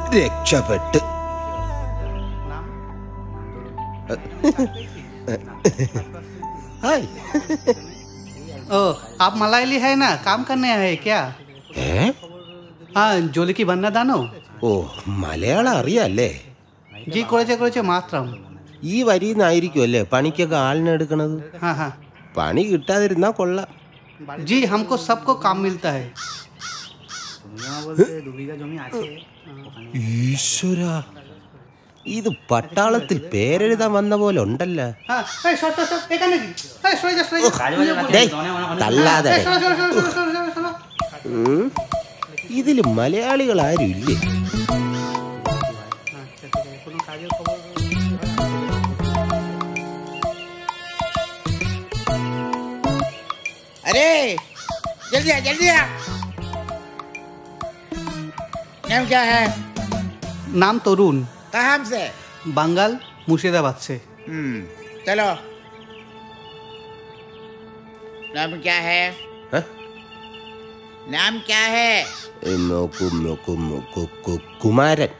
രക്ഷപ്പെട്ട് ഹായ് ओ आप मलाइली है ना काम करने आए क्या ഏ हाँ जोली की बनना दानो ഓ മലയാളം അറിയാല്ലേ जी कुछ कुछ मात्रम ഈ വരിന്നായിരിക്കും അല്ലേ പണിക്കൊക്കെ ആളിനെ എടുക്കണത് हाँ हाँ പണി കിട്ടാതിരുന്നാ കൊള്ളാം जी हमको सबको काम मिलता है ഈശ്വര ഇത് പട്ടാളത്തിൽ പേരെഴുതാൻ വന്ന പോലെ ഉണ്ടല്ലോ हाँ ए, सर, सर, सर, एका नहीं। ए, सर, सर, सर, ഡേയ്, തള്ളാതെ ए, sir, sir, sir, sir, sir, sir, sir. ഉം. ഇതില് മലയാളികൾ ആരും ഇല്ലേ अरे जल्दी आ जल्दी आ नाम क्या है नाम तरुण कहाँ से बंगाल मुर्शिदाबाद से हम्म चलो नाम क्या है ഹ? नाम क्या है ഏ, നോക്കൂ, നോക്കൂ, നോക്കൂ, കു- കുമാരൻ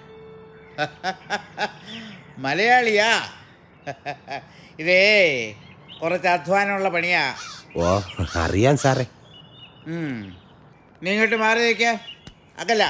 മലയാളിയാ ഇതേ കുറച്ച് അധ്വാനമുള്ള പണിയാ ഓ അറിയാൻ സാറേ ഉം. നീ ഇങ്ങോട്ട് മാറി നിൽക്ക അകല്ല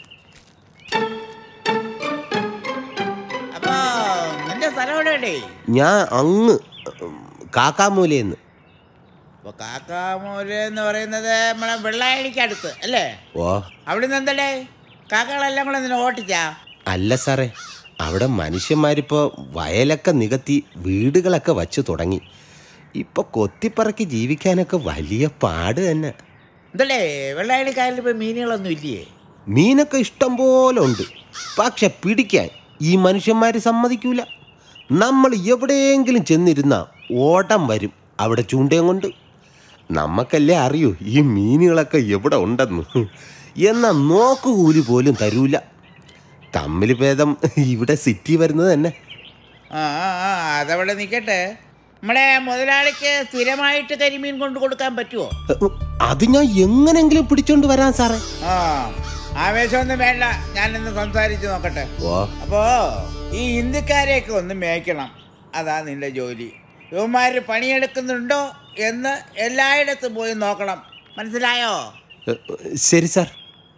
അപ്പോ നിന്റെ സ്ഥലം എവിടെയല്ലേ ഞാൻ അങ്ങ് ഉം, കാക്കാമൂലയെന്ന് അപ്പൊ കാക്കാമൂര് എന്ന് പറയുന്നത് നമ്മളെ വെള്ളായടിക്ക് അടുത്ത് അല്ലേ ഓ അവിടെ നിന്ന് എന്തല്ലേ കാക്കകളെല്ലാം കൂടെ നിന്നെ ഓട്ടിച്ചാ അല്ല സാറേ അവിടെ മനുഷ്യന്മാരിപ്പോ വയലൊക്കെ നികത്തി വീടുകളൊക്കെ വച്ചു തുടങ്ങി ഇപ്പൊ കൊത്തിപ്പറക്കി ജീവിക്കാനൊക്കെ വലിയ പാട് തന്നെ എന്തല്ലേ വെള്ളായടിക്കായലിൽ ഇപ്പൊ മീനുകളൊന്നും ഇല്ലയേ മീനൊക്കെ ഇഷ്ടം പോലെ ഉണ്ട് പക്ഷെ പിടിക്കാൻ ഈ മനുഷ്യന്മാർ സമ്മതിക്കൂല നമ്മൾ എവിടെയെങ്കിലും ചെന്നിരുന്ന ഓട്ടം വരും അവിടെ ചൂണ്ടയും കൊണ്ട് നമുക്കല്ലേ അറിയൂ ഈ മീനുകളൊക്കെ എവിടെ ഉണ്ടെന്ന് എന്നാ നോക്കുകൂലി പോലും തരൂല തമ്മിൽ ഭേദം ഇവിടെ സിറ്റി വരുന്നത് തന്നെ ആ ആ, ആ അതവിടെ നിൽക്കട്ടെ നമ്മളെ മുതലാളിക്ക് സ്ഥിരമായിട്ട് കരിമീൻ കൊണ്ട് കൊടുക്കാൻ പറ്റുമോ അത് ഞാൻ എങ്ങനെങ്കിലും പിടിച്ചോണ്ട് വരാൻ സാറേ ആ ആവേശമൊന്നും വേണ്ട ഞാനിന്ന് സംസാരിച്ച് നോക്കട്ടെ ഓ അപ്പോ ഈ ഹിന്ദിക്കാരെയൊക്കെ ഒന്ന് മേയ്ക്കണം അതാ നിന്റെ ജോലി ഇവന്മാര് പണിയെടുക്കുന്നുണ്ടോ എന്ന് എല്ലായിടത്തും പോയി നോക്കണം മനസ്സിലായോ ശരി സാർ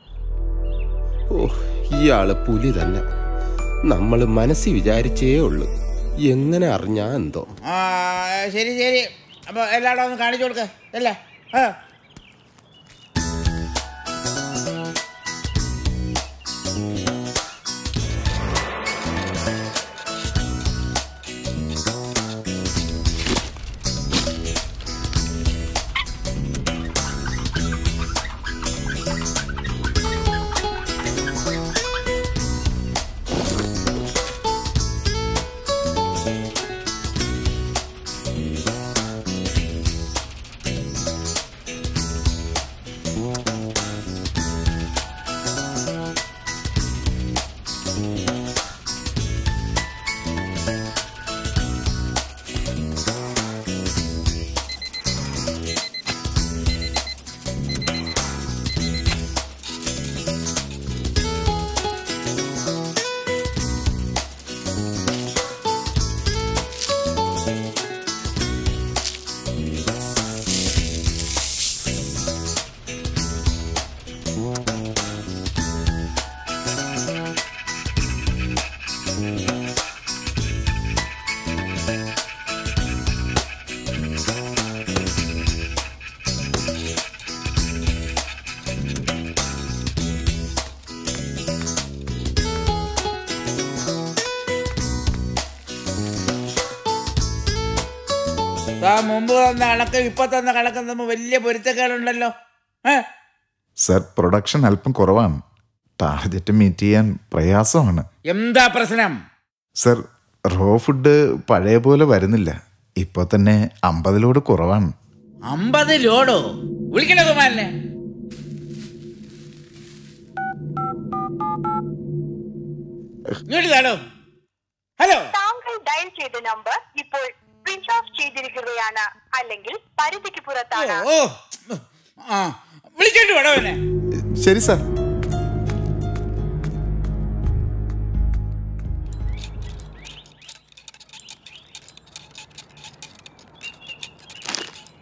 ഓ ഇയാള് പുലി തന്നെ നമ്മൾ മനസ്സിൽ വിചാരിച്ചേ ഉള്ളൂ എങ്ങനെ അറിഞ്ഞാ എന്തോ ആ ശരി ശരി അപ്പോൾ എല്ലായിടും ഒന്ന് കാണിച്ചു കൊടുക്ക അല്ലേ ആ താ മുമ്പ് തന്ന കണക്ക് ഇപ്പൊ തന്ന കണക്കും തമ്മിൽ വലിയ പൊരുത്തക്കേടുണ്ടല്ലോ ഏ സർ പ്രൊഡക്ഷൻ അല്പം കുറവാണ് ടാർഗറ്റ് മീറ്റ് ചെയ്യാൻ പ്രയാസമാണ് എന്താ പ്രശ്നം സർ റോ ഫുഡ് പഴയ പോലെ വരുന്നില്ല ഇപ്പോൾ തന്നെ അമ്പതിലോട് കുറവാണ് അമ്പത് ലോഡോ വിളിക്കണോ കുമാരനെ ഇങ്ങോട്ട് താടോ ഹലോ താങ്കൾ ഡയൽ ചെയ്ത നമ്പർ ഇപ്പോൾ സ്വിച്ച് ഓഫ് ചെയ്തിരിക്കുകയാണ് അല്ലെങ്കിൽ പരിധിക്ക് ഓ പുറത്താണ് ഓ ആ വിളിച്ചോണ്ട് വേണോ എന്നെ ശരി സർ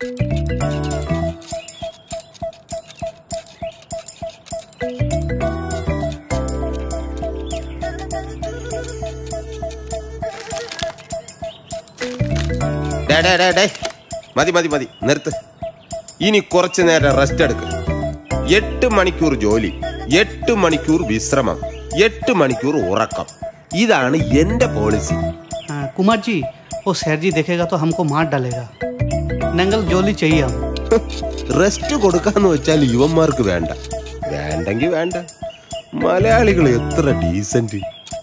ഡേ ഡേ ഡേ ഡേ മതി മതി മതി നിർത്ത് ഇനി കുറച്ചു നേരം റെസ്റ്റ് എടുക്ക് എട്ട് മണിക്കൂർ ജോലി എട്ട് മണിക്കൂർ വിശ്രമം എട്ട് മണിക്കൂർ ഉറക്കം ഇതാണ് എന്റെ പോളിസി हाँ, कुमार जी वो सैर जी देखेगा तो हमको मार डालेगा नंगल जोली चाहिए हम റെസ്റ്റ് കൊടുക്കാന്ന് വെച്ചാൽ യുവന്മാർക്ക് വേണ്ട വേണ്ടെങ്കി വേണ്ട മലയാളികൾ എത്ര ഡീസന്റ്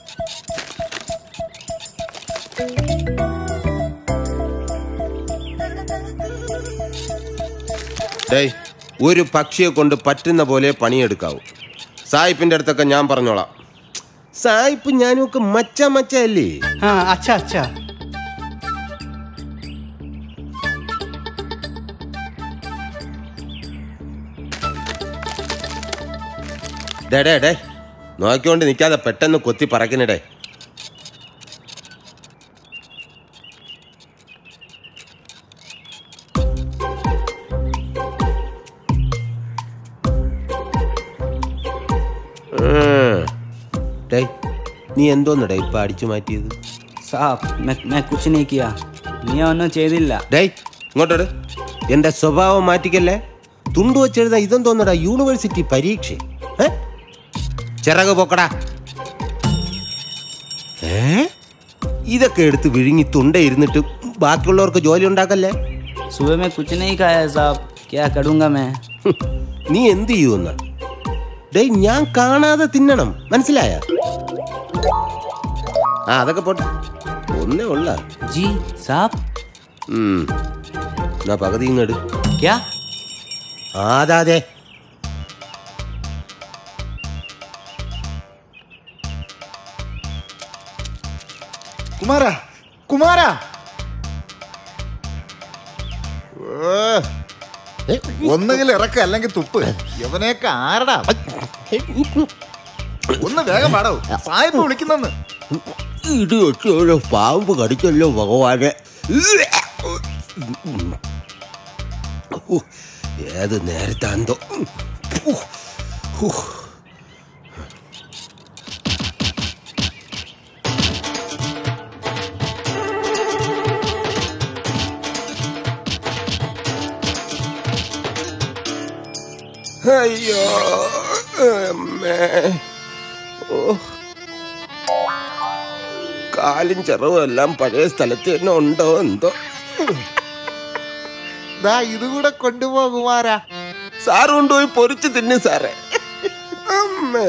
ഡേയ് ഒരു പക്ഷിയെ കൊണ്ട് പറ്റുന്ന പോലെ പണിയെടുക്കാവൂ സായിപ്പിന്റെ അടുത്തൊക്കെ ഞാൻ പറഞ്ഞോളാം സായിപ്പ് ഞാനും ഒക്കെ മച്ച മച്ച അല്ലേ हाँ अच्छा अच्छा ഡേ ഡേ ഡേ നോക്കിക്കൊണ്ട് നിൽക്കാതെ പെട്ടെന്ന് കൊത്തി പറക്കിനിടേ ഡേയ് നീ എന്തോന്നടേ ഇപ്പൊ അടിച്ചു മാറ്റിയത് സാബ് मैं मैं कुछ नहीं किया നീ ഒന്നും ചെയ്തില്ല ഡേയ് ഇങ്ങോട്ടോട് എന്റെ സ്വഭാവം മാറ്റിക്കല്ലേ തുണ്ടു വെച്ചെഴുതാ ഇതെന്തോന്നടാ യൂണിവേഴ്സിറ്റി പരീക്ഷ ഏ? ചിറക് പോക്കടാ ഏ ഇതൊക്കെ എടുത്ത് വിഴുങ്ങി തുണ്ട ഇരുന്നിട്ട് ബാക്കിയുള്ളവർക്ക് ജോലി ഉണ്ടാക്കല്ലേ सुबह में कुछ नहीं खाया है साहब क्या करूँगा मैं ഹും, നീ എന്ത് ചെയ്യുമെന്ന ഡേയ് ഞാൻ കാണാതെ തിന്നണം മനസ്സിലായ ആ അതൊക്കെ പോട്ടെ ഒന്നേ ഉള്ള जी साहब എന്നാ പകുതി ഇങ്ങട് क्या ആദാതെ കുമാര കുമാര ഒന്നുകിൽ ഇറക്ക അല്ലെങ്കിൽ തുപ്പ് ഇവനെയൊക്കെ ആരടാ ഒന്ന് വേഗം പാടോ സായിപ്പ് വിളിക്കുന്നെന്ന് ഇടി വെച്ചോലോ പാമ്പ് കടിച്ചല്ലോ ഭഗവാനെ ഉ, ഏത് നേരത്താന്തോ ഉ, ഉ. അയ്യോ അമ്മേ ഓ കാലും ചെറവും എല്ലാം പഴയ സ്ഥലത്ത് തന്നെ ഉണ്ടോ എന്തോ ദാ ഇതുകൂടെ കൊണ്ടുപോ കുമാര സാറ് കൊണ്ടുപോയി പൊരിച്ച് തിന്നു സാറേ അമ്മേ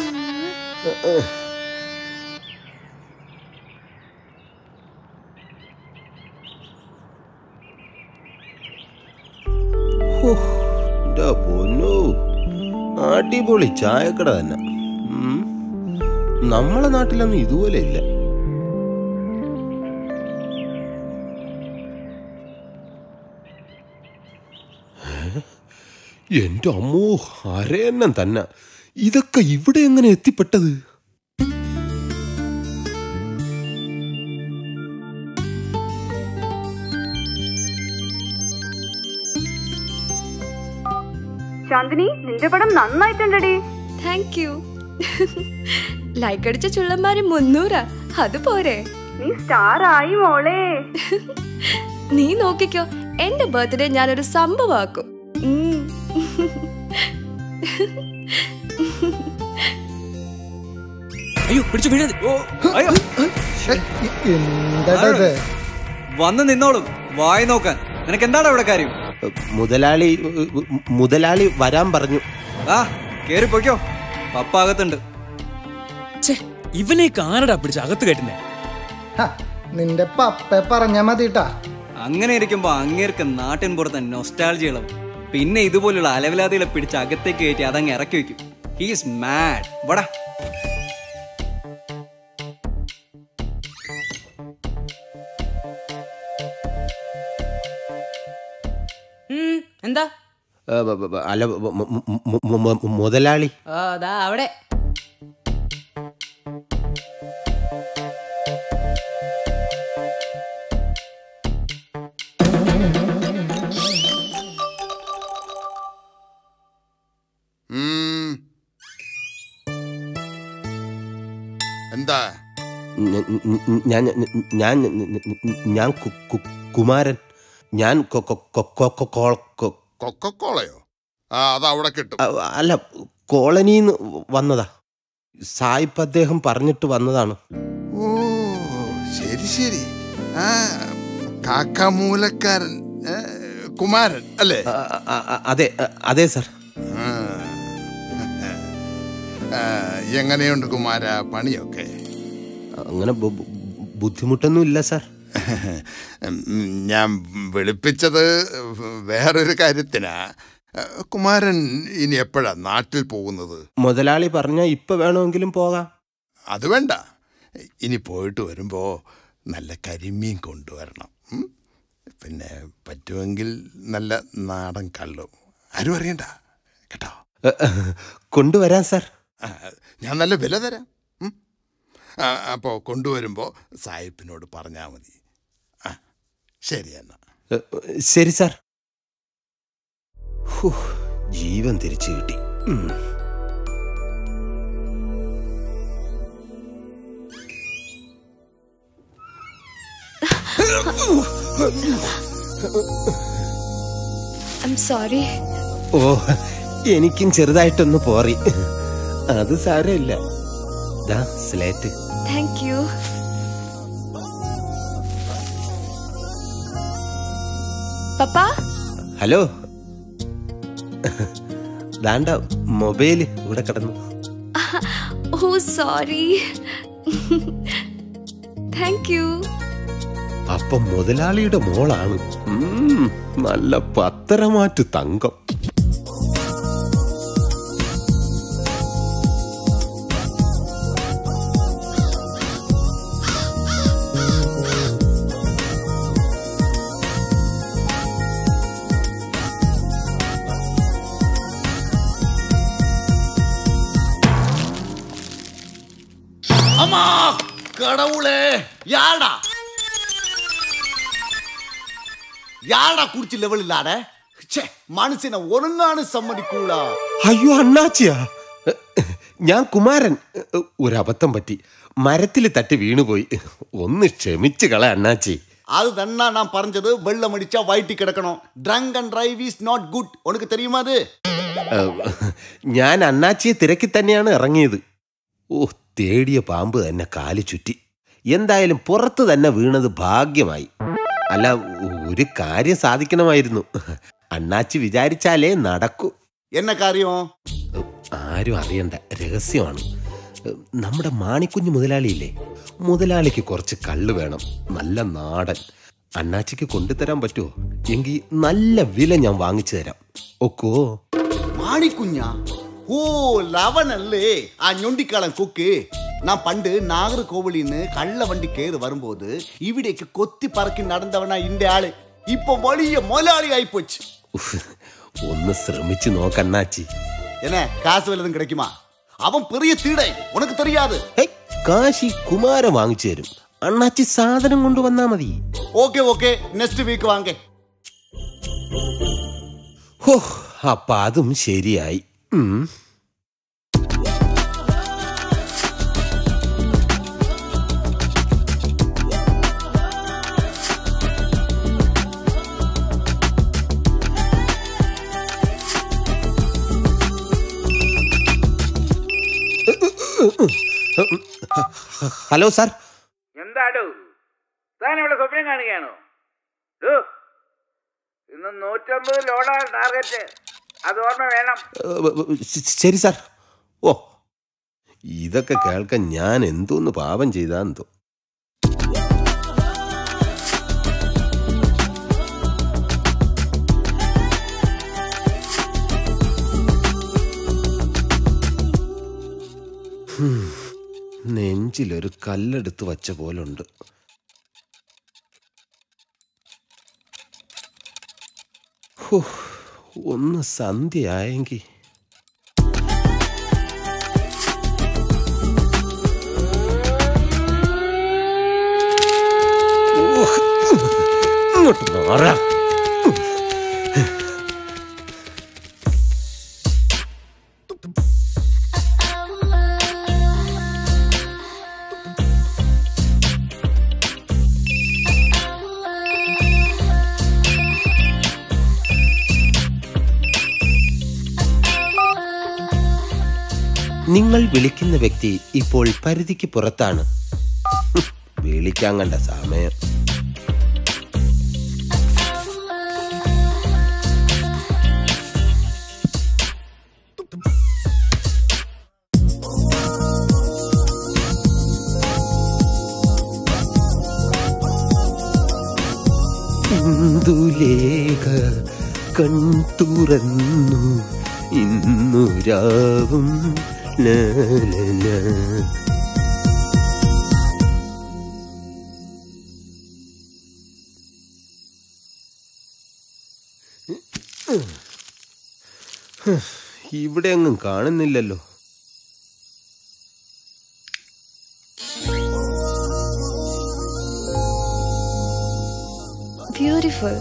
ഹോ, എൻ്റെ പൊന്നോ അടിപൊളി ചായക്കട തന്നെ ഉം. നമ്മളെ നാട്ടിലൊന്നും ഇതുപോലെ ഇല്ല എന്റെ അമ്മോ അരയന്നം തന്നെ ഇതൊക്കെ ഇവിടെ എങ്ങനെ എത്തിപ്പെട്ടത് ചാന്ദിനി നിന്റെ പടം നന്നായിട്ടുണ്ടടി താങ്ക് യു ലൈക്ക് അടിച്ച ചുള്ളന്മാര് മുന്നൂറാ അത് പോരെ നീ സ്റ്റാർ ആയി മോളെ നീ നോക്കിക്കോ എന്റെ ബർത്ത്ഡേ ഞാനൊരു സംഭവമാക്കും ഉം. അയ്യോ പിടിച്ചു വീഴരുത് ഓ അയ്യോ വന്ന് നിന്നോളും വായി നോക്കാൻ നിനക്ക് എന്താണ് ഇവിടെ കാര്യം മുതലാളി മുതലാളി വരാൻ പറഞ്ഞു ആ കേറി പൊയ്ക്കോ പപ്പ അകത്തുണ്ട് ഇവനെ ആരടാ പിടിച്ച് അകത്ത് കയറ്റുന്നേ നിന്റെ പപ്പ പറഞ്ഞാ മതിട്ടാ അങ്ങനെ ഇരിക്കുമ്പോ അങ്ങേർക്ക് നാട്ടിൻ പുറത്തെ നൊസ്റ്റാൾജികളും പിന്നെ ഇതുപോലുള്ള അലവിലാതികളെ പിടിച്ച് അകത്തേക്ക് കയറ്റി അതങ്ങ് ഇറക്കി വെക്കും ഹീസ് മാഡ് വടാ എന്താ ഏ, ബ- ബ- ബ- അല്ല ബ- മു- മു- മു- മു- മുതലാളി ആ ദാ അവിടെ എന്താ ഞ- ഞ- ഞാൻ ഞാൻ ഞാൻ കു- കു- കുമാരൻ ഞാൻ കൊ- കൊ- കൊ- കൊ- കൊ- കൊ- കൊ- കൊക്കക്കോളയോ ആ അത് അവിടെ കിട്ടും അ- അല്ല കോളനിന്ന് വന്നതാ സായിപ്പ് അദ്ദേഹം പറഞ്ഞിട്ട് വന്നതാണ് ഓ ശരി ശരി ആ കാക്കാമൂലക്കാരൻ ഏ, കുമാരൻ അല്ലേ അ- അ- അ- അതെ അ- അതെ സർ ആ. ആ, എങ്ങനെയുണ്ട് കുമാര പണിയൊക്കെ അങ്ങനെ ബു- ബു- ബുദ്ധിമുട്ടൊന്നും ഇല്ല സർ ഉം, ഞാൻ വിളിപ്പിച്ചത് വേറൊരു കാര്യത്തിനാ കുമാരൻ ഇനി എപ്പോഴാ നാട്ടിൽ പോകുന്നത് മുതലാളി പറഞ്ഞ ഇപ്പൊ വേണമെങ്കിലും പോകാം അത് വേണ്ട ഇനി പോയിട്ട് വരുമ്പോ നല്ല കരിമീൻ കൊണ്ടുവരണം ഉം? പിന്നെ പറ്റുമെങ്കിൽ നല്ല നാടൻ കള്ളും ആരും അറിയണ്ട കേട്ടോ എ, കൊണ്ടുവരാം സർ ആ, ഞാൻ നല്ല വില തരാം ഉം? ആ, അപ്പോ കൊണ്ടുവരുമ്പോ സായിപ്പിനോട് പറഞ്ഞാൽ മതി ആ ശരി എന്നാ എ, ശരി സർ ഹൂ, ജീവൻ തിരിച്ചു കിട്ടി ഉം. ഐ എം സോറി ഓ എനിക്കും ചെറുതായിട്ടൊന്ന് പോറി അത് സാരമില്ല ദാ സ്ലേറ്റ് താങ്ക് യു പപ്പ ഹലോ ദാണ്ട മൊബൈല് ഇവിടെ കിടന്നു ഓ സോറി താങ്ക് യു അപ്പൊ മുതലാളിയുടെ മോളാണ് ഉം, നല്ല പത്തരമാറ്റ് തങ്കം அம்மா கடவுளே யாடா யாடா குடிச்சு லெவல் இல்லாட ச்சே மனுஷனை ஒழுங்கானு சம்மதிக்கூடா അയ്യോ അണ്ണാച്ചിയാ ഞാൻ കുമാരൻ ഒരബദ്ധം പറ്റി മരത്തിൽ തട്ടി വീണുപോയി ഒന്ന് ക്ഷമിച്ചു കള അണ്ണാച്ചി அது தன்னா நான் பறஞ்சது வெள்ளம் அடிச்சா வயிட்டி கிடக்கணும் drunk and drive is not good உனக்கு தெரியுமா அது ഏഹ്, ഞാൻ അണ്ണാച്ചിയെ തിരക്കി തന്നെയാണ് ഇറങ്ങിയത് ഓ തേടിയ പാമ്പ് തന്നെ കാല് ചുറ്റി എന്തായാലും പുറത്ത് തന്നെ വീണത് ഭാഗ്യമായി അല്ല ഒരു കാര്യം സാധിക്കണമായിരുന്നു അണ്ണാച്ചി വിചാരിച്ചാലേ നടക്കൂ என்ன காரியம் ആരും അറിയണ്ട രഹസ്യമാണ് ഏഹ്, നമ്മുടെ മാണിക്കുഞ്ഞ് മുതലാളിയില്ലേ മുതലാളിക്ക് കുറച്ച് കള്ള് വേണം നല്ല നാടൻ അണ്ണാച്ചിക്ക് കൊണ്ടുതരാൻ പറ്റുമോ എങ്കിൽ നല്ല വില ഞാൻ വാങ്ങിച്ചു തരാം ഒക്കോ மாணிக்குஞ்சா ஓ லவன் அல்லே ஆ ഞൊണ്ടിക്കാളൻ കൊക്ക് நான் പണ്ട് നാഗർകോവിലിന്ന് കള്ള വണ്ടി കയറി വരുம்போது ഇവിടേക്ക് കൊത്തി പറക്കി നടന്നവനാ ഇന്റെ ആള് ഇപ്പൊ വലിയ മൊലാളി ആയിപ്പോச்சு ഉഫ്, ഒന്ന് ശ്രമിച്ചു നോക്കണ്ണാച്ചി என்ன காசு வல்லதும் கிடைக்குமா அவன் பெரிய தீடை உனக்கு தெரியாது കാശി കുമാരൻ വാങ്ങിച്ചു തരും അണ്ണാച്ചി സാധനം കൊണ്ടുവന്നാ മതി ஓகே ஓகே நெக்ஸ்ட் வீக் வாங்க ഹോ അപ്പൊ അതും ശരിയായി ഉം. ഹലോ സാർ എന്താടോ താൻ ഇവിടെ സ്വപ്നം കാണുകയാണോ ഡോ, ഇന്ന് നൂറ്റമ്പത് ലോഡാണ് ടാർഗറ്റ് അത് ഓർമ്മ വേണം ഏഹ്, ശരി സാർ ഓ ഇതൊക്കെ കേൾക്കാൻ ഞാൻ എന്തോന്ന് പാപം ചെയ്താന്തോ ഹും, നെഞ്ചിലൊരു കല്ലെടുത്ത് വച്ച പോലുണ്ട് ഹോ, ഒന്ന് സന്ധ്യയായെങ്കിൽ ഇങ്ങോട്ട് മാറാ നിങ്ങൾ വിളിക്കുന്ന വ്യക്തി ഇപ്പോൾ പരിധിക്ക് പുറത്താണ് ഹും, വിളിക്കാൻ കണ്ട സമയം ഇന്ദുലേഖ കൺതുറന്നു ഇന്നു രാവും ലാലല. ഇവിടെ അങ്ങും കാണുന്നില്ലല്ലോ ബ്യൂട്ടിഫുൾ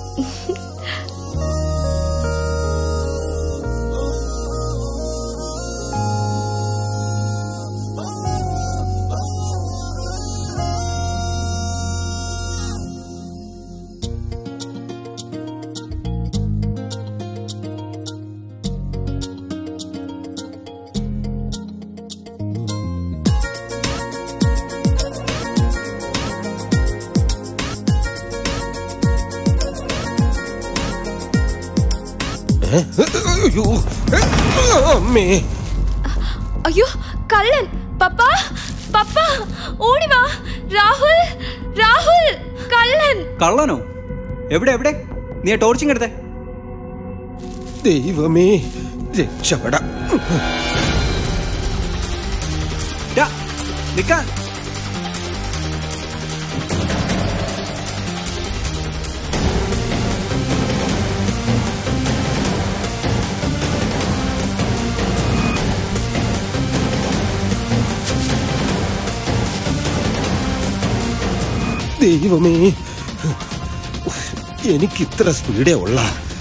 ഏ? അയ്യോ. അമ്മേ അയ്യോ കള്ളൻ പപ്പ പപ്പ ഓടി വാ രാഹുൽ രാഹുൽ കള്ളൻ കള്ളനോ എവിടെ എവിടെ നീ ആ ടോർച്ചിങ് എടുത്തേ ദൈവമേ രക്ഷപ്പെടാം ഡാ, നിക്കാൻ ദൈവമേ എനിക്ക് ഇത്ര സ്പീഡേ ഉള്ള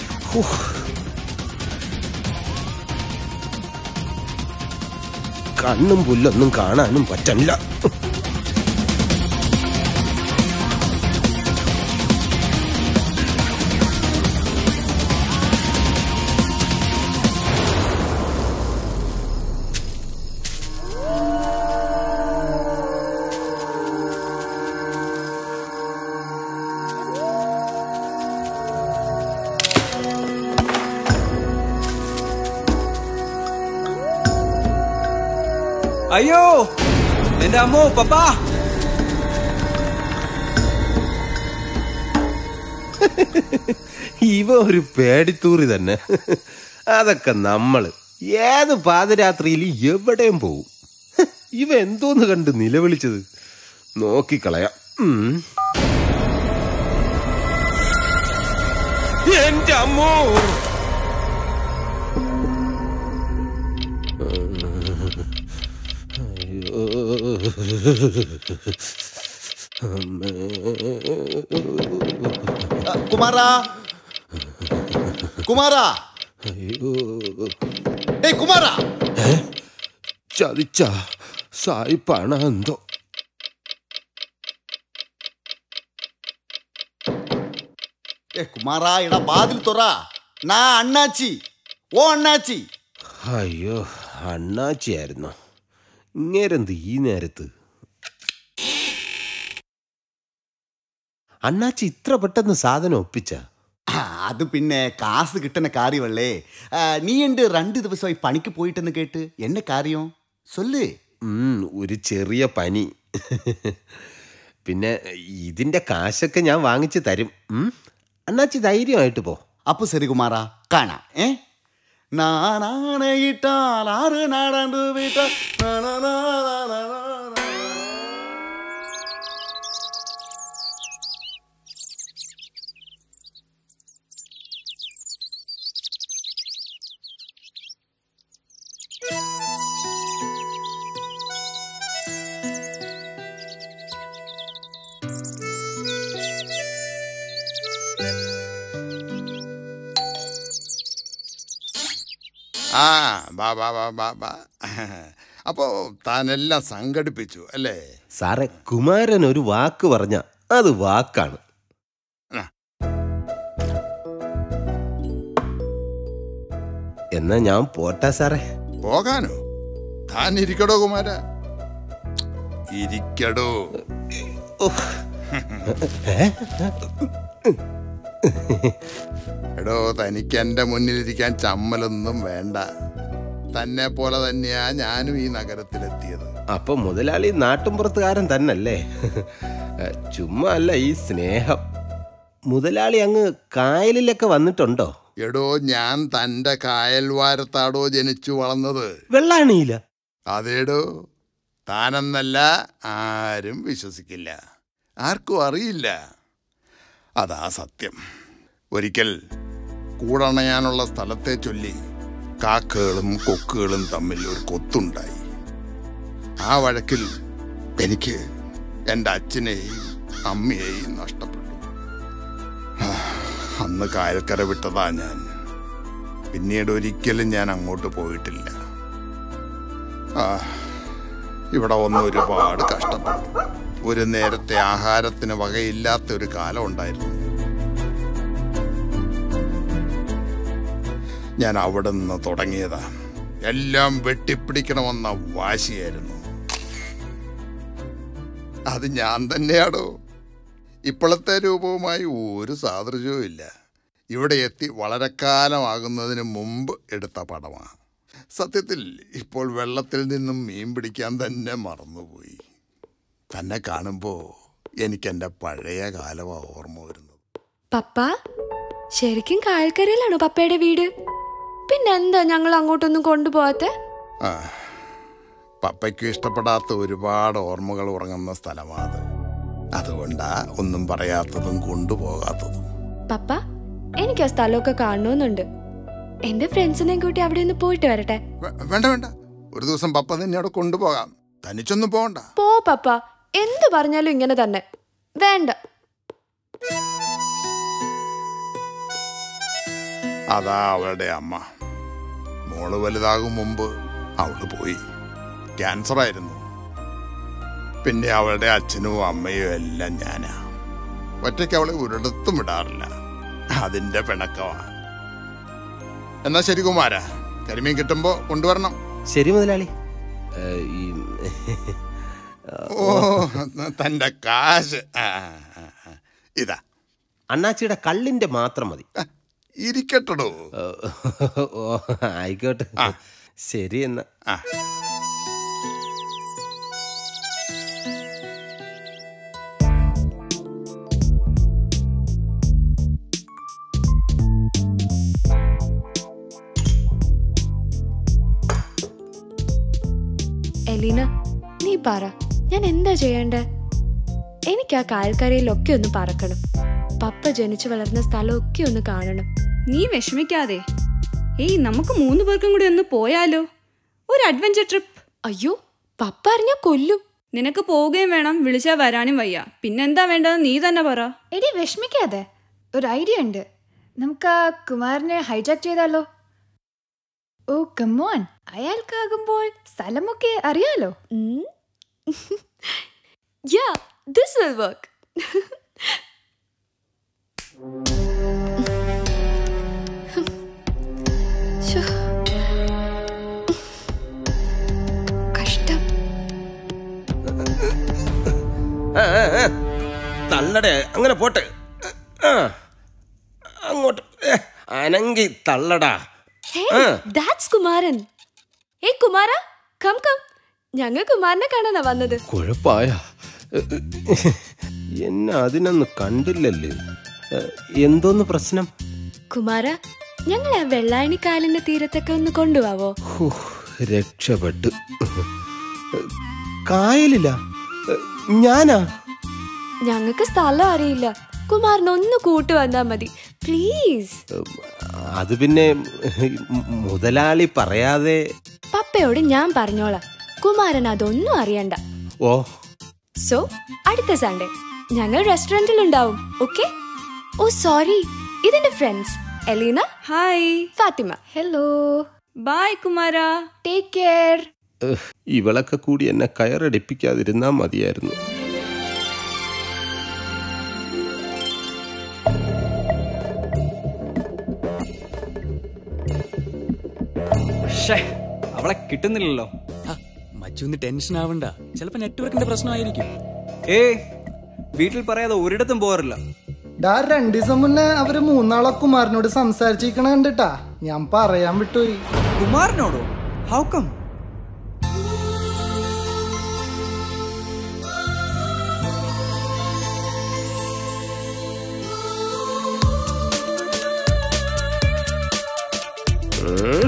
കണ്ണും പുല്ലൊന്നും കാണാനും പറ്റണില്ല അയ്യോ എന്റെ അമ്മോ പപ്പാ ഇവ ഒരു പേടിത്തൂറി തന്നെ അതൊക്കെ നമ്മള് ഏത് പാതിരാത്രിയിൽ എവിടെയും പോവും ഇവ എന്തോന്ന് കണ്ട് നിലവിളിച്ചത് നോക്കിക്കളയാം ഉം. എന്റെ അമ്മോ കുമാരാ കുമാരാ ഏയ് കുമാരാ ചതിച്ച സായിപ്പാണ് എന്തോ ഏ കുമാരാ എടാ വാതിൽ തുറ നാ അണ്ണാച്ചി ഓ അണ്ണാച്ചി അയ്യോ അണ്ണാച്ചിയായിരുന്നോ ഇങ്ങേരെന്ത് ഈ നേരത്ത് അണ്ണാച്ചി ഇത്ര പെട്ടെന്ന് സാധനം ഒപ്പിച്ച ആ, അത് പിന്നെ കാസ് കിട്ടുന്ന കാര്യമല്ലേ ആ, നീ എൻ്റെ രണ്ട് ദിവസമായി പണിക്ക് പോയിട്ടെന്ന് കേട്ട് എന്നെ കാര്യം സൊല്ല് ഒരു ചെറിയ പനി പിന്നെ ഇതിന്റെ കാശൊക്കെ ഞാൻ വാങ്ങിച്ചു തരും ഉം? അണ്ണാച്ചി ധൈര്യമായിട്ട് പോ അപ്പൊ ശരി കുമാറാ കാണാം ഏ നാണാണയിട്ടാൽ ആറ് നാടാണ്ട് വീട്ടാ ആ ബാ ബാ ബാ ബാ ബാ അപ്പോൾ താനെല്ലാം സംഘടിപ്പിച്ചു അല്ലേ സാറേ കുമാരൻ ഒരു വാക്ക് പറഞ്ഞ അത് വാക്കാണ് എന്നാ ഞാൻ പോട്ടാ സാറേ പോകാനോ താൻ ഇരിക്കടോ കുമാര ഇരിക്കടോ എടോ തനിക്ക് എൻ്റെ മുന്നിലിരിക്കാൻ ചമ്മലൊന്നും വേണ്ട തന്നെ പോലെ തന്നെയാ ഞാനും ഈ നഗരത്തിലെത്തിയത് അപ്പൊ മുതലാളി നാട്ടുംപുറത്തുകാരൻ തന്നല്ലേ ചുമ്മാ അല്ല ഈ സ്നേഹം മുതലാളി അങ്ങ് കായലിലൊക്കെ വന്നിട്ടുണ്ടോ എടോ ഞാൻ തൻ്റെ കായൽവാരത്താടോ ജനിച്ചു വളർന്നത് വെള്ളാണിയില്ല അതേടോ താനെന്നല്ല ആരും വിശ്വസിക്കില്ല ആർക്കും അറിയില്ല അതാ സത്യം ഒരിക്കൽ കൂടണയാനുള്ള സ്ഥലത്തെ ചൊല്ലി കാക്കകളും കൊക്കുകളും തമ്മിൽ ഒരു കൊത്തുണ്ടായി ആ വഴക്കിൽ എനിക്ക് എൻ്റെ അച്ഛനെയും അമ്മയെയും നഷ്ടപ്പെട്ടു ആ, അന്ന് കായൽക്കര വിട്ടതാ ഞാൻ പിന്നീട് ഒരിക്കലും ഞാൻ അങ്ങോട്ട് പോയിട്ടില്ല ആ ഇവിടെ വന്ന് ഒരുപാട് കഷ്ടപ്പെട്ടു ഒരു നേരത്തെ ആഹാരത്തിന് വകയില്ലാത്ത ഒരു കാലം ഉണ്ടായിരുന്നു ഞാൻ അവിടെ നിന്ന് തുടങ്ങിയതാ എല്ലാം വെട്ടിപ്പിടിക്കണമെന്ന വാശിയായിരുന്നു അത് ഞാൻ തന്നെയാടോ ഇപ്പോഴത്തെ രൂപവുമായി ഒരു സാദൃശ്യവും ഇല്ല ഇവിടെ എത്തി വളരെ കാലമാകുന്നതിന് മുമ്പ് എടുത്ത പടമാണ് സത്യത്തിൽ ഇപ്പോൾ വെള്ളത്തിൽ നിന്നും മീൻ പിടിക്കാൻ തന്നെ മറന്നുപോയി തന്നെ കാണുമ്പോൾ എനിക്ക് എൻ്റെ പഴയ കാലമാണ് ഓർമ്മ വരുന്നത് പപ്പ ശരിക്കും കായൽക്കരയിലാണോ പപ്പയുടെ വീട് പിന്നെന്താ ഞങ്ങൾ അങ്ങോട്ടൊന്നും കൊണ്ടുപോകാത്തെ ആ പപ്പയ്ക്കും ഇഷ്ടപ്പെടാത്ത ഒരുപാട് ഓർമ്മകൾ ഉറങ്ങുന്ന സ്ഥലമാണ് അതുകൊണ്ടാ ഒന്നും പറയാത്തതും കൊണ്ടുപോകാത്തതും പപ്പ എനിക്ക് ആ സ്ഥലമൊക്കെ കാണണമെന്നുണ്ട് എന്റെ ഫ്രണ്ട്സിനെയും കൂട്ടി അവിടെ ഒന്ന് പോയിട്ട് വരട്ടെ വേ- വേണ്ട വേണ്ട ഒരു ദിവസം പപ്പ തന്നെ അവിടെ കൊണ്ടുപോകാം തനിച്ചൊന്നും പോകണ്ട പോ പപ്പ എന്ത് പറഞ്ഞാലും ഇങ്ങനെ തന്നെ വേണ്ട അതാ അവളുടെ അമ്മ മോള് വലുതാകും മുമ്പ് അവള് പോയി ക്യാൻസർ ആയിരുന്നു പിന്നെ അവളുടെ അച്ഛനും അമ്മയും എല്ലാം ഞാനാ ഒറ്റയ്ക്ക് അവളെ ഒരിടത്തും വിടാറില്ല അതിന്റെ പിണക്കമാ എന്നാ ശരി കുമാര കരിമീൻ കിട്ടുമ്പോ കൊണ്ടുവരണം ശരി മുതലാളി ഏ, ഈ ഓ തന്റെ കാശ് ആ, ആ, ആ. ഇതാ അണ്ണാച്ചിയുടെ കള്ളിന്റെ മാത്രം മതി ഇരിക്കട്ടോ ഓ ആയിക്കോട്ടെ ശരി എന്നാ എലീന നീ പറ ഞാൻ എന്താ ചെയ്യണ്ടേ എനിക്ക് ആ കായൽക്കരയിലൊക്കെ ഒന്ന് പറക്കണം പപ്പ ജനിച്ചു വളർന്ന സ്ഥലമൊക്കെ ഒന്ന് കാണണം നീ വിഷമിക്കാതെ ഏയ് നമുക്ക് മൂന്ന് പേർക്കും കൂടി ഒന്ന് പോയാലോ ഒരു അഡ്വഞ്ചർ ട്രിപ്പ് അയ്യോ പപ്പ അറിഞ്ഞ കൊല്ലും നിനക്ക് പോവുകയും വേണം വിളിച്ചാൽ വരാനും വയ്യ പിന്നെന്താ വേണ്ടത് നീ തന്നെ പറ എടി വിഷമിക്കാതെ ഒരു ഐഡിയ ഉണ്ട് നമുക്ക് ആ കുമാരനെ ഹൈജാക്ക് ചെയ്താലോ ഓ കമ്മോൺ അയാൾക്കാകുമ്പോൾ സ്ഥലമൊക്കെ അറിയാലോ യാ ദിസ് വിൽ വർക്ക് കഷ്ടം ആ, ആ, ആ. തള്ളടെ അങ്ങനെ പോട്ടെ ആ അങ്ങോട്ട് ഏ, അനങ്കി തള്ളടാ ഹേ ആ. ദാറ്റ്സ് കുമാരൻ ഏ കുമാര കം കം ഞങ്ങൾ കുമാരനെ കാണാനാ വന്നത് കുഴപ്പായ എന്നെ അതിനൊന്ന് കണ്ടില്ലല്ലേ ഏ, എന്തോന്ന് പ്രശ്നം കുമാര ഞങ്ങൾ ആ വെള്ളായണി കാലിന്റെ തീരത്തൊക്കെ ഒന്ന് കൊണ്ടുപോവോ ഹൂ, രക്ഷപ്പെട്ടു കായലില്ല ഏ, ഞാനാ ഞങ്ങൾക്ക് സ്ഥലം അറിയില്ല കുമാരൻ ഒന്ന് കൂട്ടു വന്നാ മതി പ്ലീസ് അത് പിന്നെ മുതലാളി പറയാതെ പപ്പയോട് ഞാൻ പറഞ്ഞോളാം കുമാരൻ അതൊന്നും അറിയണ്ട ഓ സോ അടുത്ത സൺഡേ ഞങ്ങൾ റെസ്റ്റോറന്റിൽ ഉണ്ടാവും ഓക്കെ ഓ സോറി ഇതെന്റെ friends Elina hi Fathima hello bye Kumara take care ഏഹ്, ഇവളൊക്കെ കൂടി എന്നെ കയറടിപ്പിക്കാതിരുന്നാ മതിയായിരുന്നു ഷേ അവളെ കിട്ടുന്നില്ലല്ലോ മച്ചു ഒന്ന് ടെൻഷൻ ആവണ്ട ചിലപ്പോ നെറ്റ്വർക്കിന്റെ പ്രശ്നമായിരിക്കും ഏ വീട്ടിൽ പറയാതെ ഒരിടത്തും പോകാറില്ല ഡാ രണ്ടു ദിവസം മുന്നേ അവര് മൂന്നാളെ കുമാരനോട് സംസാരിച്ചിരിക്കണ കണ്ടിട്ടാ ഞാൻ പറയാൻ വിട്ടുപോയി കുമാരനോടോ ഹൗ കം ഉം.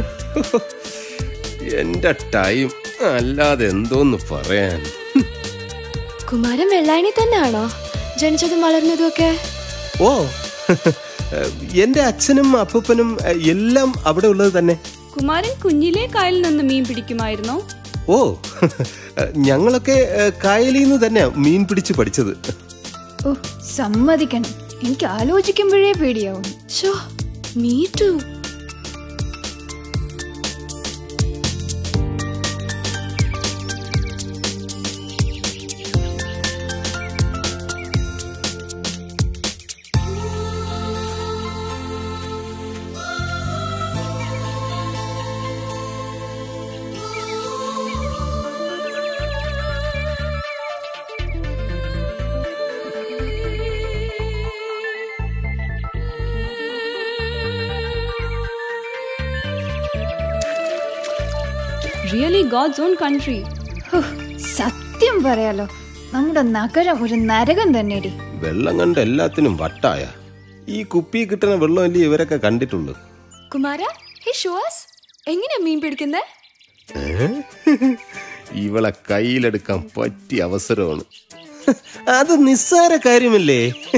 എന്റെ ടൈം അല്ലാതെ എന്തോന്ന് പറയാൻ കുമാരൻ വെള്ളായണി തന്നെയാണോ ജനിച്ചതും വളർന്നതും ഒക്കെ ഓ എന്റെ അച്ഛനും അപ്പൂപ്പനും എല്ലാം അവിടെ ഉള്ളത് തന്നെ കുമാരൻ കുഞ്ഞിലെ കായലിൽ നിന്ന് മീൻ പിടിക്കുമായിരുന്നോ ഓ ഞങ്ങളൊക്കെ കായലിൽ നിന്ന് തന്നെ മീൻ പിടിച്ച് പഠിച്ചത് ഓ സമ്മതിക്കണം എനിക്ക് ആലോചിക്കുമ്പോഴേ പേടിയാവും show me to really God's own country ഹോ, സത്യം പറയാലോ നമ്മുടെ നഗരം ഒരു നരകം തന്നെടി വെള്ളം കണ്ട് എല്ലാത്തിനും വട്ടായ ഈ കുപ്പി കിട്ടുന്ന വെള്ളമല്ലേ ഇവരൊക്കെ കണ്ടിട്ടുള്ളൂ കുമാര ഹേ ഷുവാസ് എങ്ങനെയാ മീൻ പിടിക്കുന്നേ ഏ? ഇവളെ കയ്യിലെടുക്കാൻ പറ്റിയ അവസരമാണ് അത് നിസ്സാര കാര്യമല്ലേ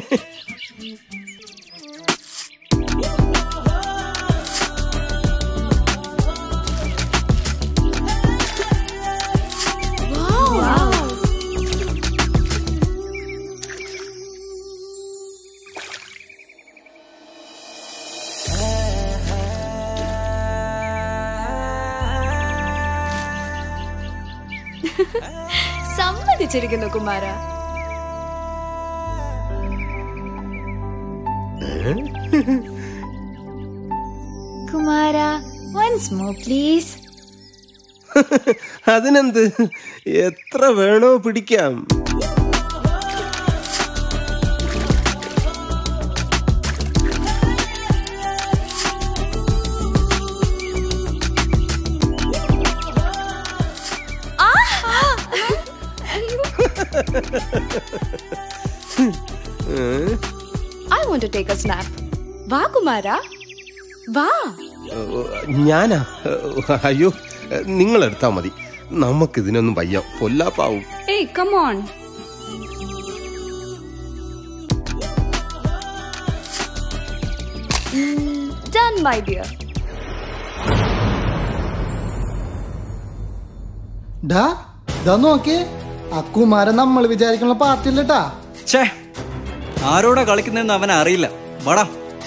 സമ്മതിച്ചിരിക്കുന്നു Kumara Kumara once more please അതിനെന്ത് എത്ര വേണോ പിടിക്കാം I want to take a snap വാ കുമാര വാ ഞാനാ അയ്യോ നിങ്ങൾ എടുത്താ മതി നമുക്കിതിനൊന്നും വയ്യ പൊല്ലാപ്പാവും ഏയ് come on done my dear ഡാ ഇതാ നോക്കിയേ ആ കുമാരൻ നമ്മൾ വിചാരിക്കുന്ന പാർട്ടിയില്ലട്ടാ ഛേ ആരോടാ കളിക്കുന്നതെന്ന് അവൻ അറിയില്ല വടാ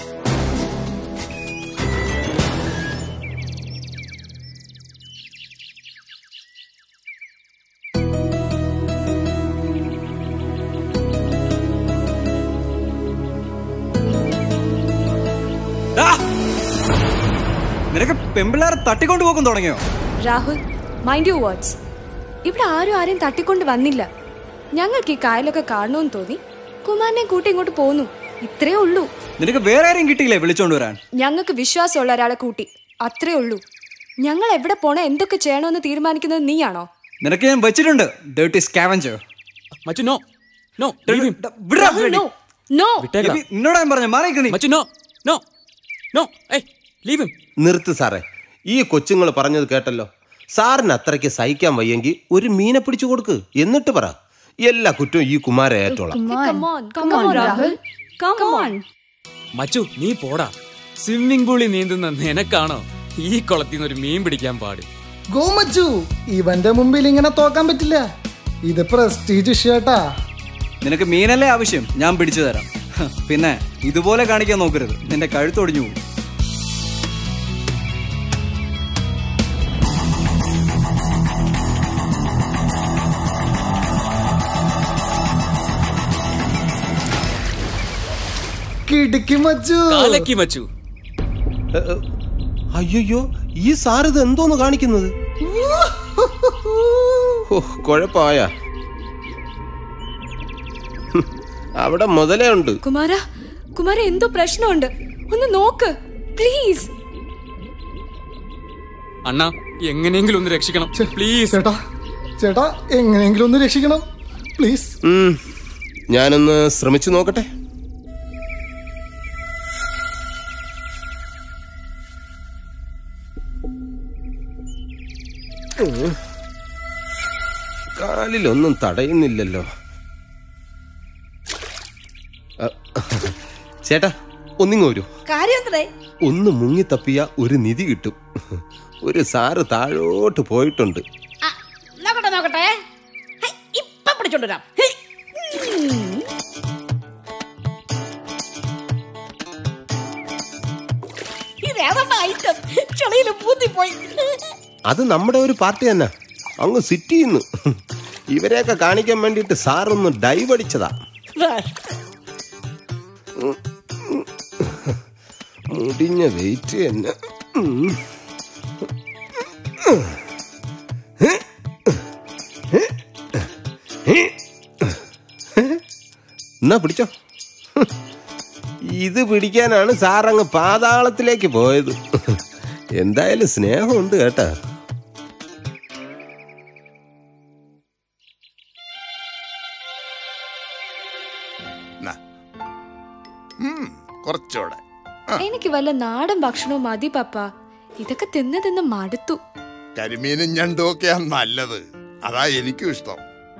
ആ! നിനക്ക് പെമ്പിള്ളേരെ തട്ടിക്കൊണ്ടു പോകും തുടങ്ങിയോ രാഹുൽ മൈൻഡ് യു വേർഡ്സ് ഇവിടെ ആരും ആരെയും തട്ടിക്കൊണ്ട് വന്നില്ല ഞങ്ങൾക്ക് ഈ കായലൊക്കെ കാണണമെന്ന് തോന്നി കുമാരനെ കൂട്ടി ഇങ്ങോട്ട് പോന്നു ഇത്രേ ഉള്ളൂ നിനക്ക് വേറെ ആരെയും കിട്ടിയില്ലേ വിളിച്ചോണ്ട് വരാൻ ഞങ്ങൾക്ക് വിശ്വാസമുള്ള ഒരാളെ കൂട്ടി അത്രേ ഉള്ളൂ ഞങ്ങൾ എവിടെ പോണേ എന്തൊക്കെ ചെയ്യണമെന്ന് തീരുമാനിക്കുന്നത് നീയാണോ നിനക്ക് ഞാൻ വെച്ചിട്ടുണ്ട് ഡേർട്ടി സ്കാവഞ്ചർ മച്ചു no no Rahul, no. No. നിന്നോട് ഞാൻ പറഞ്ഞ മാറിക്ക് നീ മച്ചു നോ നോ നോ ഏയ് ലീവ് ഹിം നിർത്ത് സാറേ ഈ കൊച്ചുങ്ങൾ പറഞ്ഞത് കേട്ടല്ലോ സാറിന് അത്രയ്ക്ക് സഹിക്കാൻ വയ്യെങ്കിൽ ഒരു മീനെ പിടിച്ചു കൊടുക്ക് എന്നിട്ട് പറ എല്ലാ കുറ്റവും ഈ കുമാര ഏറ്റോളാം Come on, come on, Rahul. Come on. മച്ചു നീ പോടാ സ്വിമ്മിംഗ് പൂളിൽ നീന്തുന്ന നിനക്കാണോ ഈ കുളത്തിൽ നിന്ന് ഒരു മീൻ പിടിക്കാൻ പാട് ഗോമച്ചു ഇവന്റെ മുമ്പിൽ ഇങ്ങനെ തോക്കാൻ പറ്റില്ല ഇത് പ്രസ്റ്റീജ് ഷേട്ടാ നിനക്ക് മീനല്ലേ ആവശ്യം ഞാൻ പിടിച്ചു തരാം ഹ, പിന്നെ ഇതുപോലെ കാണിക്കാൻ നോക്കരുത് നിന്റെ കഴുത്തൊടിഞ്ഞു പോകും കിടുക്കി മച്ചു കാലക്കി മച്ചു അയ്യോ ഈ സാർ ഇത് എന്തോന്ന് കാണിക്കുന്നത് ഓ കുഴപ്പമായ അവിടെ മുതലേ ഉണ്ട് കുമാര കുമാര എന്തോ പ്രശ്നമുണ്ട് ഒന്ന് നോക്ക് പ്ലീസ് അണ്ണാ എങ്ങനെയെങ്കിലും ഒന്ന് രക്ഷിക്കണം പ്ലീസ് ചേട്ടാ ചേട്ടാ എങ്ങനെയെങ്കിലും ഒന്ന് രക്ഷിക്കണം പ്ലീസ് ഉം, ഞാനൊന്ന് ശ്രമിച്ചു നോക്കട്ടെ ഉം. കാലിലൊന്നും തടയുന്നില്ലല്ലോ അ, ചേട്ടാ ഒന്നിങ്ങ് വരൂ കാര്യത്രേ ഒന്ന് മുങ്ങി തപ്പിയ ഒരു നിധി കിട്ടും ഒരു സാറ് താഴോട്ട് പോയിട്ടുണ്ട് നോക്കട്ടെ നോക്കട്ടെ ഹൈ, ഇപ്പൊ പിടിച്ചോണ്ടുവരാം ഹൈ. ഉം. ഇതേതാണ്ട് ഐറ്റം ചെളിയിൽ പൂത്തിപ്പോയി അത് നമ്മുടെ ഒരു പാർട്ടി തന്നെ അങ്ങ് സിറ്റി ചെയ്യുന്നു ഇവരെയൊക്കെ കാണിക്കാൻ വേണ്ടിയിട്ട് സാറൊന്ന് ഡൈവ് അടിച്ചതാ മുടിഞ്ഞ വെയിറ്റ് തന്നെ ഉം. എന്നാ പിടിച്ചോ ഇത് പിടിക്കാനാണ് സാറങ്ങ് പാതാളത്തിലേക്ക് പോയത് എന്തായാലും സ്നേഹമുണ്ട് കേട്ടാ നാ. ഉം, കുറച്ചുകൂടെ എനിക്ക് വല്ല നാടൻ ഭക്ഷണവും മതി പപ്പ ഇതൊക്കെ തിന്ന് തിന്ന് മടുത്തു കരിമീനും ഞണ്ടും ഒക്കെയാ നല്ലത് അതാ എനിക്കും ഇഷ്ടം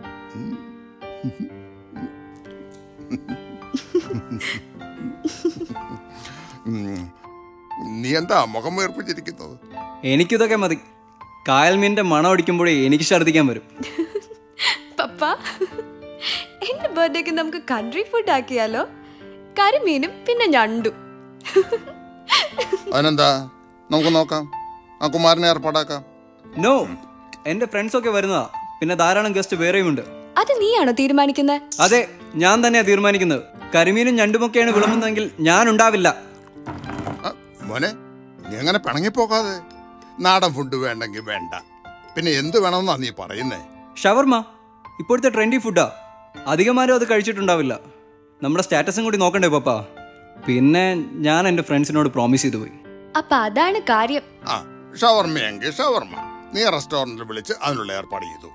ഉം. നീ എന്താ മുഖം വേർപ്പിച്ചിരിക്കുന്നത് എനിക്കിതൊക്കെ മതി കായൽ മീനിന്റെ മണം അടിക്കുമ്പോഴേ എനിക്ക് ഛർദ്ദിക്കാൻ വരും പപ്പ എന്റെ ബർത്ത്ഡേക്ക് നമുക്ക് കൺട്രി ഫുഡ് ആക്കിയാലോ കരിമീനും പിന്നെ ഞണ്ടും അതിനെന്താ നമുക്ക് നോക്കാം ആ കുമാരനെ ഏർപ്പാടാക്കാം നോ എന്റെ ഫ്രണ്ട്സ് ഒക്കെ വരുന്നതാ പിന്നെ ധാരാളം ഗസ്റ്റ് വേറെയും ഉണ്ട് അത് നീയാണോ തീരുമാനിക്കുന്നത് അതെ ഞാൻ തന്നെയാ തീരുമാനിക്കുന്നത് കരിമീനും ഞണ്ടുമൊക്കെയാണ് വിളമ്പുന്നതെങ്കിൽ ഞാൻ ഉണ്ടാവില്ല മോനെ നീ അങ്ങനെ പിണങ്ങിപ്പോകാതെ നാടൻ ഫുഡ് വേണ്ടെങ്കിൽ വേണ്ട പിന്നെ എന്ത് വേണമെന്നാ നീ പറയുന്നേ ഷവർമ ഇപ്പോഴത്തെ ട്രെൻഡി ഫുഡാ അധികമാരും അത് കഴിച്ചിട്ടുണ്ടാവില്ല നമ്മുടെ സ്റ്റാറ്റസും കൂടി നോക്കണ്ടേ പപ്പ പിന്നെ ഞാൻ എൻ്റെ ഫ്രണ്ട്സിനോട് പ്രോമിസ് ചെയ്തു പോയി അപ്പൊ അതാണ് കാര്യം ആ ഷവർമ്മയെങ്കിൽ ഷവർമ്മ നീ റെസ്റ്റോറന്റിൽ വിളിച്ച് അതിനുള്ള ഏർപ്പാട് ചെയ്തു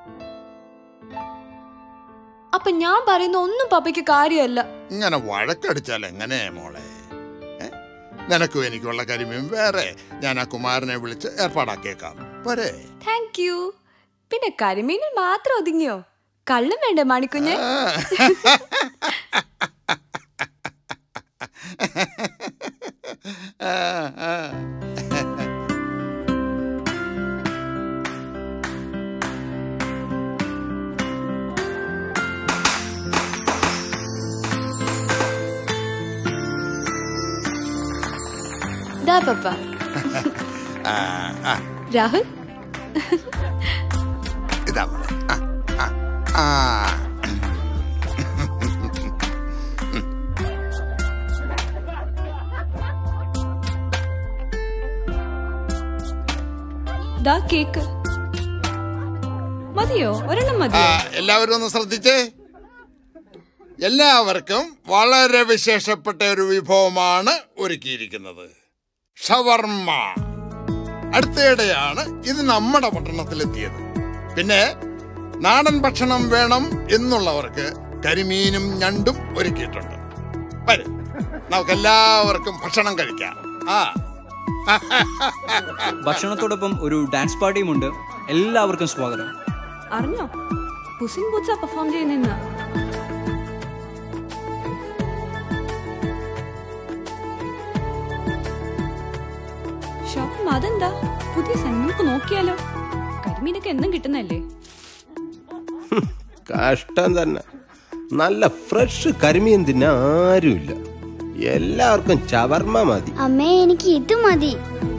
അപ്പൊ ഞാൻ പറയുന്ന ഒന്നും പപ്പയ്ക്ക് കാര്യമല്ല ഇങ്ങനെ വഴക്കടിച്ചാൽ എങ്ങനെ മോളെ ഏ? നിനക്കും എനിക്കുള്ള കരിമീൻ വേറെ ഞാൻ ആ കുമാരനെ വിളിച്ച് ഏർപ്പാടാക്കിയേക്കാം പോരെ താങ്ക് യു പിന്നെ കരിമീനിൽ മാത്രം ഒതുങ്ങിയോ കള്ളും വേണ്ടേ മാണിക്കുഞ്ഞ് ആ, ആ. ദാ പപ്പ ആ, ആ, രാഹുൽ ഇതാ മോളെ. ആ, ആ, ആ. ദാ കേക്ക് മതിയോ ഒരെണ്ണം ആ, മതിയോ എല്ലാവരും ഒന്ന് ശ്രദ്ധിച്ചേ എല്ലാവർക്കും വളരെ വിശേഷപ്പെട്ട ഒരു വിഭവമാണ് ഒരുക്കിയിരിക്കുന്നത് ഷവർമ്മ അടുത്തയിടെയാണ് ഇത് നമ്മുടെ പട്ടണത്തിലെത്തിയത് പിന്നെ നാടൻ ഭക്ഷണം വേണം എന്നുള്ളവർക്ക് കരിമീനും ഞണ്ടും ഒരുക്കിയിട്ടുണ്ട് വരും നമുക്ക് എല്ലാവർക്കും ഭക്ഷണം കഴിക്കാം ആ ഭക്ഷണത്തോടൊപ്പം ഒരു ഡാൻസ് പാർട്ടിയും ഉണ്ട് എല്ലാവർക്കും സ്വാഗതം അറിഞ്ഞോ പുസിൻ പൂച്ച പെർഫോം ചെയ്യുന്ന ഷോപ്പ് അതെന്താ പുതിയ സാധനം നമുക്ക് നോക്കിയാലോ കരിമീനൊക്കെ എന്നും കിട്ടുന്നല്ലേ കഷ്ടം തന്നെ നല്ല ഫ്രഷ് കരിമീൻ തിന്നാൻ ആരുമില്ല എല്ലാവർക്കും ചവർമ്മ മതി അമ്മേ എനിക്ക് ഇത് മതി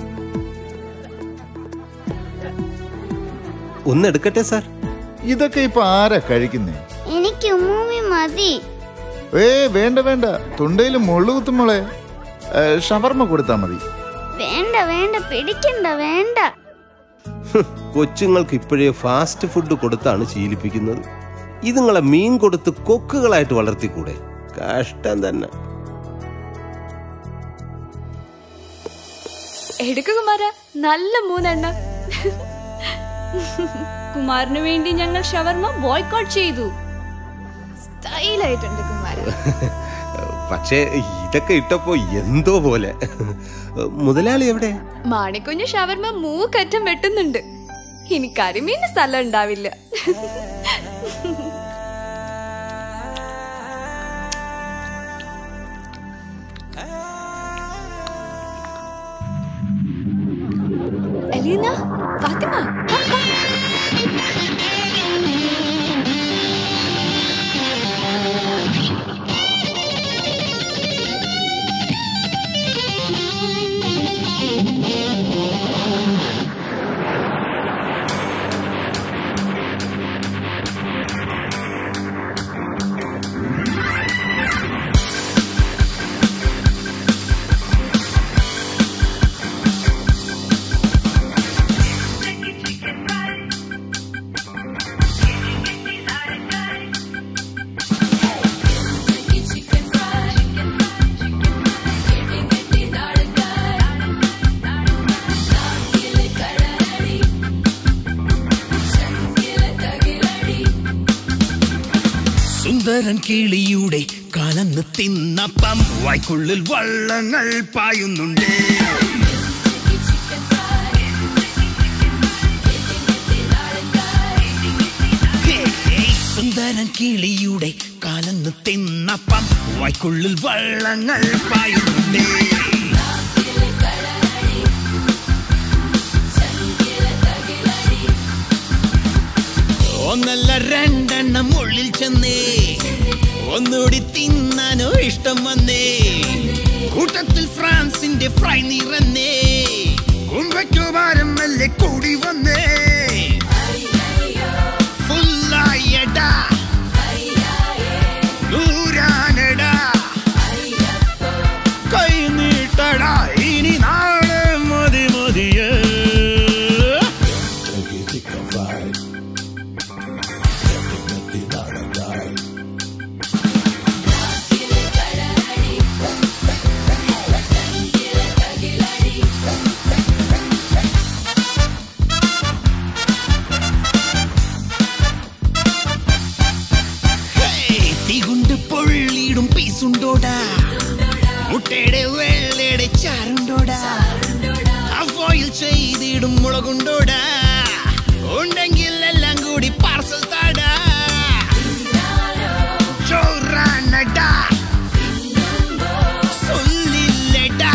ഒന്ന് എടുക്കട്ടെ സാർ ഇതൊക്കെ ഇപ്പൊ ആരാ കഴിക്കുന്നേ എനിക്ക് ഉമ്മൂമ്മി മതി ഏ വേണ്ട വേണ്ട തൊണ്ടയിൽ മുള്ളു കുത്തുമ്പോളെ ഷവർമ്മ കൊടുത്താ മതി വേണ്ട വേണ്ട പിടിക്കണ്ട വേണ്ട ഹ്, കൊച്ചുങ്ങൾക്ക് ഇപ്പോഴേ ഫാസ്റ്റ് ഫുഡ് കൊടുത്താണ് ശീലിപ്പിക്കുന്നത് ഇതുങ്ങളെ മീൻ കൊടുത്ത് കൊക്കുകളായിട്ട് വളർത്തിക്കൂടെ കഷ്ടം തന്നെ എടുക്കുക കുമാര നല്ല മൂന്നെണ്ണം കുമാറിന് വേണ്ടി ഞങ്ങൾ ഷവർമ ബോയ്ക്കോട്ട് ചെയ്തു സ്റ്റൈലായിട്ടുണ്ട് കുമാര പക്ഷേ ഇതൊക്കെ ഇട്ടപ്പോ എന്തോ പോലെ മുതലാളി എവിടെ മാണിക്കുഞ്ഞ് ഷവർമ മൂക്കറ്റം വെട്ടുന്നുണ്ട് ഇനി കരിമീന് സ്ഥലം ഉണ്ടാവില്ല എലീന ഫാത്തിമ come, come. സുന്ദരൻ കിളിയുടെ കലന്ന് തിന്നപ്പം വായ്ക്കുള്ളിൽ വള്ളങ്ങൾ പായുന്നുണ്ട് ഹേയ്, സുന്ദരൻ കിളിയുടെ കലന്ന് തിന്നപ്പം വായ്ക്കുള്ളിൽ വള്ളങ്ങൾ പായുന്നുണ്ട് ഒന്നല്ല രണ്ടെണ്ണം ഉള്ളിൽ ചെന്നേ ഒന്നുകൂടി തിന്നാനോ ഇഷ്ടം വന്നേ കൂട്ടത്തിൽ ഫ്രാൻസിന്റെ ഫ്രൈ നിറന്നേ കുമ്പയ്ക്കോ ഭാരം മെല്ലെ കൂടി വന്നേ ഫുള്ളായടാ നൂരാനടാ കൈ നീട്ടടാ ഇനി നാളെ മതി മതിയേ ഹേയ്, തീകൊണ്ട് പൊള്ളിയിടും പീസുണ്ടോടാ മുട്ടയുടെ വെള്ളയുടെ ചാറുണ്ടോടാ അഫോയിൽ ചെയ്തിടും മുളകുണ്ടോടാ ഉണ്ടെങ്കിൽ എല്ലാം കൂടി പാർസൽ താടാ ചോറാണടാ സൊല്ലില്ലടാ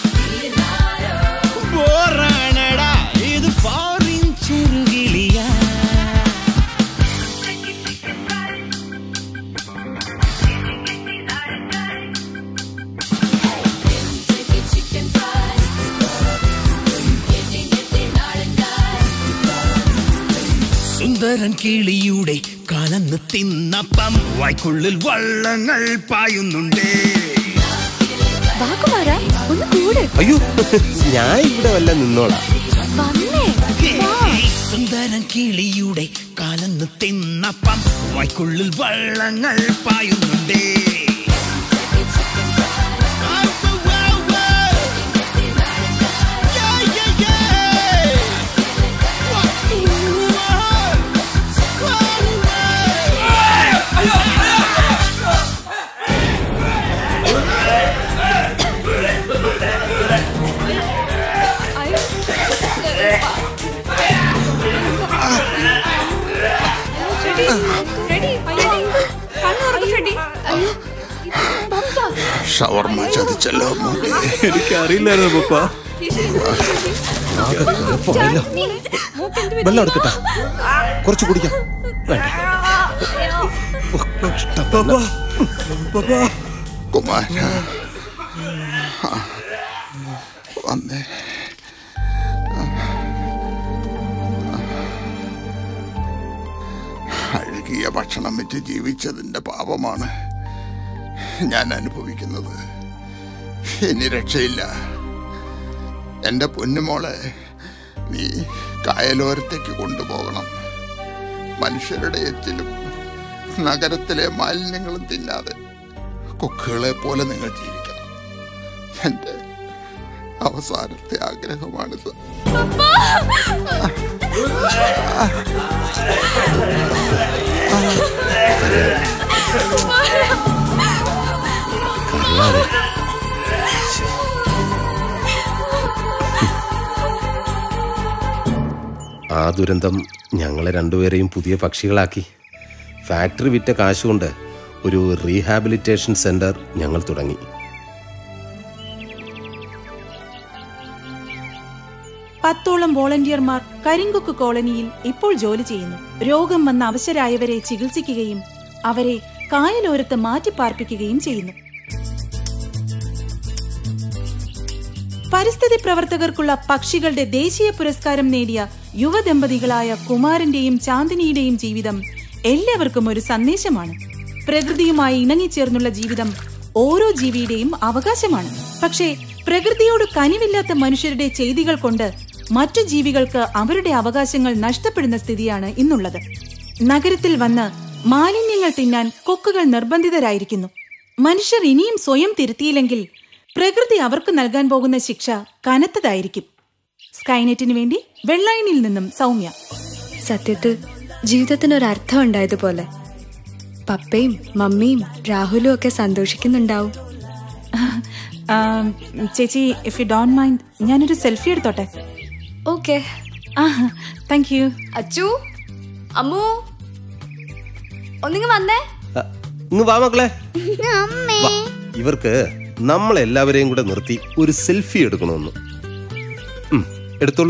ബോറാണടാ ഇത് ഫോറിൻ ചെറുകിളിയാ സുന്ദരൻ കിളിയുടെ കലന്ന് തിന്നപ്പം വായ്ക്കുള്ളിൽ വള്ളങ്ങൾ പായുന്നുണ്ട് വാ കുമാര ഒന്ന് കൂട് അയ്യോ ഞാൻ ഇവിടെ വല്ല നിന്നോളാം വന്നേ ഹേയ്, സുന്ദരൻ കിളിയുടെ കലന്ന് തിന്നപ്പം വായ്ക്കുള്ളിൽ വള്ളങ്ങൾ പായുന്നുണ്ട് ഷവർമ്മ ചതിച്ചല്ലോ മോളെ എനിക്കറിയില്ലായിരുന്നു പപ്പ ആകെ കുഴപ്പമായല്ലോ. വെള്ളം എടുക്കട്ടെ കുറച്ച് കുടിക്കാം വേണ്ട ഓ, കഷ്ടം. കുമാര ആ, വന്നേ അഴുകിയ ഭക്ഷണം വെച്ച് ജീവിച്ചതിൻ്റെ പാപമാണ് ഞാൻ അനുഭവിക്കുന്നത് ഇനി രക്ഷയില്ല എൻ്റെ പൊന്നുമോളെ നീ കായലോരത്തേക്ക് കൊണ്ടുപോകണം മനുഷ്യരുടെ എച്ചിലും നഗരത്തിലെ മാലിന്യങ്ങളും തിന്നാതെ കൊക്കുകളെ പോലെ നിങ്ങൾ ജീവിക്കണം എൻ്റെ അവസാനത്തെ ആഗ്രഹമാണിത് ആ ദുരന്തം ഞങ്ങളെ രണ്ടുപേരെയും പുതിയ പക്ഷികളാക്കി ഫാക്ടറി വിറ്റ കാശുകൊണ്ട് ഒരു റീഹാബിലിറ്റേഷൻ സെന്റർ ഞങ്ങൾ തുടങ്ങി പത്തോളം വോളണ്ടിയർമാർ കരിങ്കൊക്ക് കോളനിയിൽ ഇപ്പോൾ ജോലി ചെയ്യുന്നു രോഗം വന്ന അവശരായവരെ ചികിത്സിക്കുകയും അവരെ കായലോരത്ത് മാറ്റിപ്പാർപ്പിക്കുകയും ചെയ്യുന്നു പരിസ്ഥിതി പ്രവർത്തകർക്കുള്ള പക്ഷികളുടെ ദേശീയ പുരസ്കാരം നേടിയ യുവദമ്പതികളായ കുമാരന്റെയും ചാന്ദിനിയുടെയും ജീവിതം എല്ലാവർക്കും ഒരു സന്ദേശമാണ് പ്രകൃതിയുമായി ഇണങ്ങിച്ചേർന്നുള്ള ജീവിതം ഓരോ ജീവിയുടെയും അവകാശമാണ് പക്ഷേ പ്രകൃതിയോട് കനിവില്ലാത്ത മനുഷ്യരുടെ ചെയ്തികൾ കൊണ്ട് മറ്റു ജീവികൾക്ക് അവരുടെ അവകാശങ്ങൾ നഷ്ടപ്പെടുന്ന സ്ഥിതിയാണ് ഇന്നുള്ളത് നഗരത്തിൽ വന്ന് മാലിന്യങ്ങൾ തിന്നാൻ കൊക്കുകൾ നിർബന്ധിതരായിരിക്കുന്നു മനുഷ്യർ ഇനിയും സ്വയം തിരുത്തിയില്ലെങ്കിൽ പ്രകൃതി അവർക്ക് നൽകാൻ പോകുന്ന ശിക്ഷ കനത്തതായിരിക്കും സ്കൈനെറ്റിന് വേണ്ടി വെള്ളായണിയിൽ നിന്നും സൗമ്യ സത്യത്തിൽ ജീവിതത്തിനൊരർത്ഥം ഉണ്ടായതുപോലെ പപ്പയും മമ്മിയും രാഹുലും ഒക്കെ സന്തോഷിക്കുന്നുണ്ടാവും ആം, ചേച്ചി ഇഫ് യു ഡോണ്ട് മൈൻഡ് ഞാനൊരു സെൽഫി എടുത്തോട്ടെ okay thank you Achu Ammu ഒന്നിങ്ങ് വന്നേ ഇങ്ങ് വാ മക്കളെ വാ. ഇവർക്ക് നമ്മളെല്ലാവരെയും കൂടെ നിർത്തി ഒരു സെൽഫി എടുക്കണമെന്ന് ഉം, എടുത്തോളൂ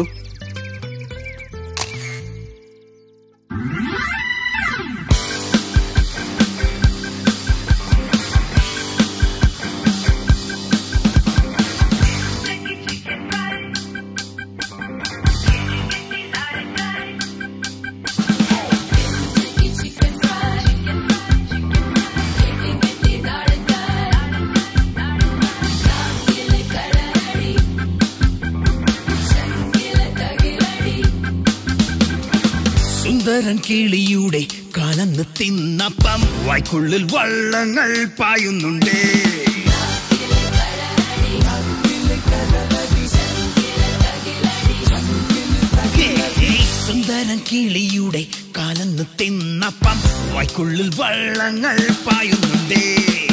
സുന്ദരൻ കിളിയുടെ കലന്ന് തിന്നപ്പം വായ്ക്കുള്ളിൽ വള്ളങ്ങൾ പായുന്നുണ്ടേ ഹേയ്, സുന്ദരൻ കിളിയുടെ കലന്ന് തിന്നപ്പം വായ്ക്കുള്ളിൽ വള്ളങ്ങൾ പായുന്നുണ്ടേ